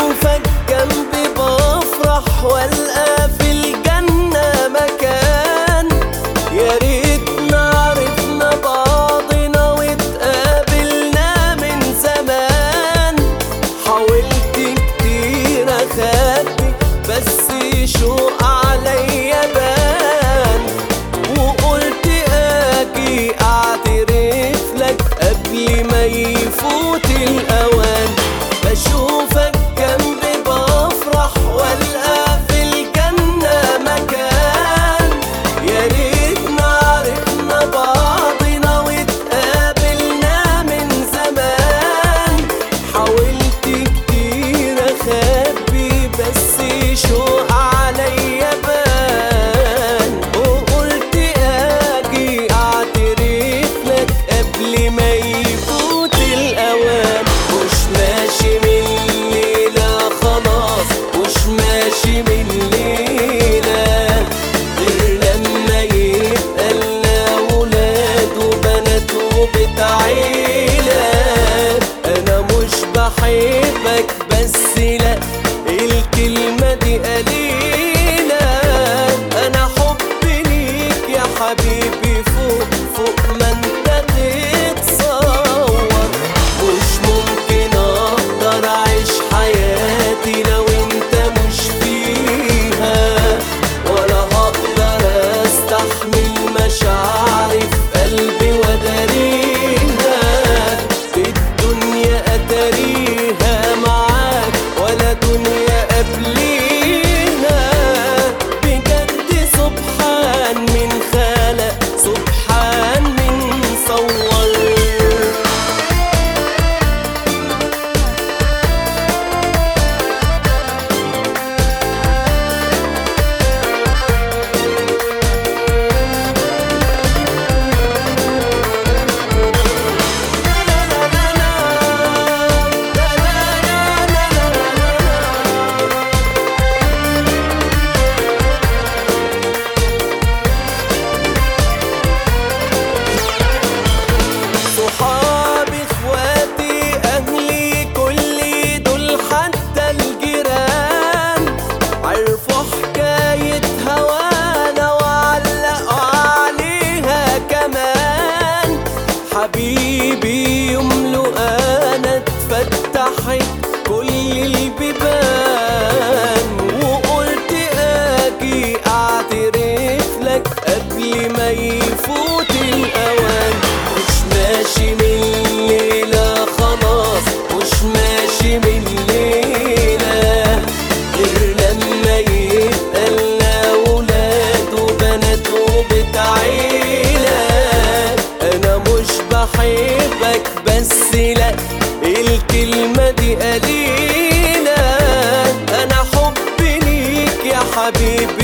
بشوفك جنبي بفرح والقى في الجنة مكان يا ريتنا عرفنا بعضنا واتقابلنا من زمان حاولت كتير اخبي بس شوق عليا بان وقلت اجي اعترف لك قبل ما يفوت الاوان بشوفك جنبي بفرح والقى في الجنة مكان يا ريتنا عرفنا بعضنا واتقابلنا من زمان حاولت كتير اخبي بس شوق عليا بان وقلت اجي اعترف لك قبل ما يفوت الاوان مش ماشي من الليلة خلاص مش ماشي من الليلة غير لما يبقى لنا ولاد وبنات وبيت عيلة انا مش بحبك بس لا الكلمة دي قليلة انا حبي ليك يا حبيبي فوق فوق ما انت تتصور مش ممكن اقدر اعيش حياتي لو انت مش فيها ولا هقدر استحمل مشاعري في قلبي وداريها الدنيا اتاريها معاك ولا دنيا قبليها بجد سبحان من خلق سبحان من صور صحابي اخواتي اهلي كل دول حتى الجيران عرفوا حكاية هوانا وعلقوا عليها كمان حبيبي يوم له انا اتفتحت كل البيبان وقلت اجي اعترف لك قبل ما يفوت الاوان مش ماشي من الليلة خلاص مش ماشي من الليلة غير لما يبقى لنا ولاد وبنات وبيت عيلة انا مش بحبك بس لا الكلمة دي قليلة انا حبي ليك يا حبيبي